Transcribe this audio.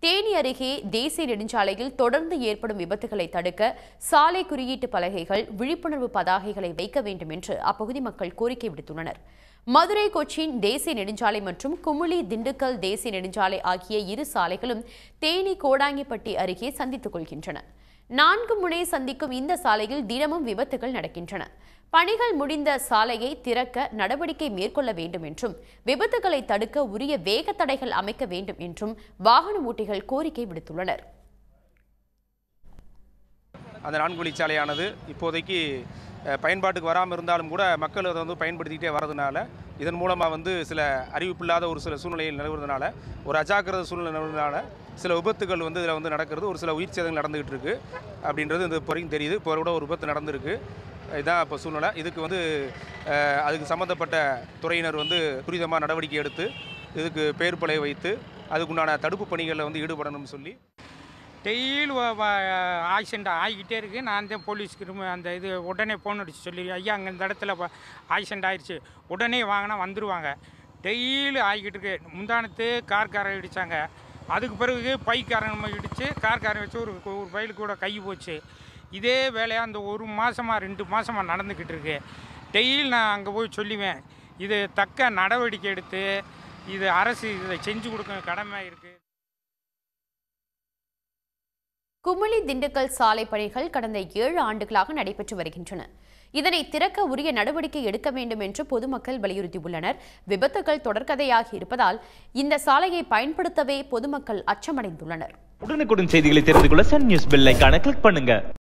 தேனி அருகே தேசிய நெடுஞ்சாலையில் தொடர்ந்து ஏற்படும் விபத்துகளை தடுக்க சாலை குறியீட்டு பலகைகள் விழிப்புணர்வு பதாகைகளை வைக்க வேண்டும் என்று அப்பகுதி மக்கள் கோரிக்கை விடுத்துள்ளனர் மதுரை கொச்சின் தேசிய நெடுஞ்சாலை மற்றும் குமுளி திண்டுக்கல் தேசிய நெடுஞ்சாலை ஆகிய இரு சாலைகளும் தேனி கோடாங்கிப்பட்டி அருகே சந்தித்துக் கொள்கின்றன நான்கு முனை சந்திக்கும் இந்த சாலையில் தினமும் விபத்துகள் நடக்கின்றன பணிகள் முடிந்த சாலையை திறக்க நடவடிக்கை மேற்கொள்ள வேண்டும் என்றும் விபத்துகளை தடுக்க உரிய வேக தடைகள் அமைக்க வேண்டும் என்றும் வாகன ஓட்டிகள் கோரிக்கை விடுத்துள்ளனர் அந்த நான்கு வழிச்சாலையானது இப்போதைக்கு அஹ், பயன்பாட்டுக்கு வராமல் இருந்தாலும் கூட மக்கள் அதை வந்து பயன்படுத்திக்கிட்டே வரதுனால இதன் மூலமாக வந்து சில அறிவிப்பில்லாத ஒரு சில சூழ்நிலைகள் நிலவுறதுனால ஒரு அஜாக்கிரத சூழ்நிலை நிலவுறதுனால சில விபத்துகள் வந்து இதில் வந்து நடக்கிறது ஒரு சில உயிர் சேதங்கள் நடந்துகிட்டு இருக்கு அப்படின்றது இந்த இப்போ வரைக்கும் தெரியுது இப்போ கூட ஒரு விபத்து நடந்திருக்கு இதுதான் இப்போ சூழ்நிலை இதுக்கு வந்து அஹ், அதுக்கு சம்மந்தப்பட்ட துறையினர் வந்து துரிதமாக நடவடிக்கை எடுத்து இதுக்கு பேர் பலகை வைத்து அதுக்குண்டான தடுப்பு பணிகளில் வந்து ஈடுபடணும்னு சொல்லி டெய்லி ஆக்சிடெண்ட் ஆகிக்கிட்டே இருக்குது நான் தான் போலீஸ்க்கு ரொம்ப அந்த இது உடனே ஃபோன் அடிச்சு சொல்லி ஐயா அங்கே இந்த இடத்துல ஆக்சிடெண்ட் ஆயிடுச்சு உடனே வாங்கினா வந்துடுவாங்க டெய்லி ஆகிக்கிட்டு இருக்கு முந்தானத்து கார்காரன் இடித்தாங்க அதுக்கு பிறகு பைக்காரன் நம்ம இடித்து கார்காரன் வச்சு ஒரு ஒரு பைலுக்கு கூட கை போச்சு இதே வேலையாக அந்த ஒரு மாதமாக ரெண்டு மாதமாக நடந்துக்கிட்டு இருக்கு டெய்லி நான் அங்கே போய் சொல்லுவேன் இது தக்க நடவடிக்கை எடுத்து இது அரசு இதை செஞ்சு கொடுக்க கடமை இருக்குது குமுளி திண்டுக்கல் சாலை பணிகள் கடந்த ஏழு ஆண்டுகளாக நடைபெற்று வருகின்றன இதனை திறக்க உரிய நடவடிக்கை எடுக்க வேண்டும் என்று பொதுமக்கள் வலியுறுத்தியுள்ளனர் விபத்துகள் தொடர்கதையாகி இருப்பதால் இந்த சாலையை பயன்படுத்தவே பொதுமக்கள் அச்சமடைந்துள்ளனர் உடனுக்குடன் செய்திகளை தெரிந்து கொள்ள சன் நியூஸ் பெல் ஐகானை கிளிக் பண்ணுங்க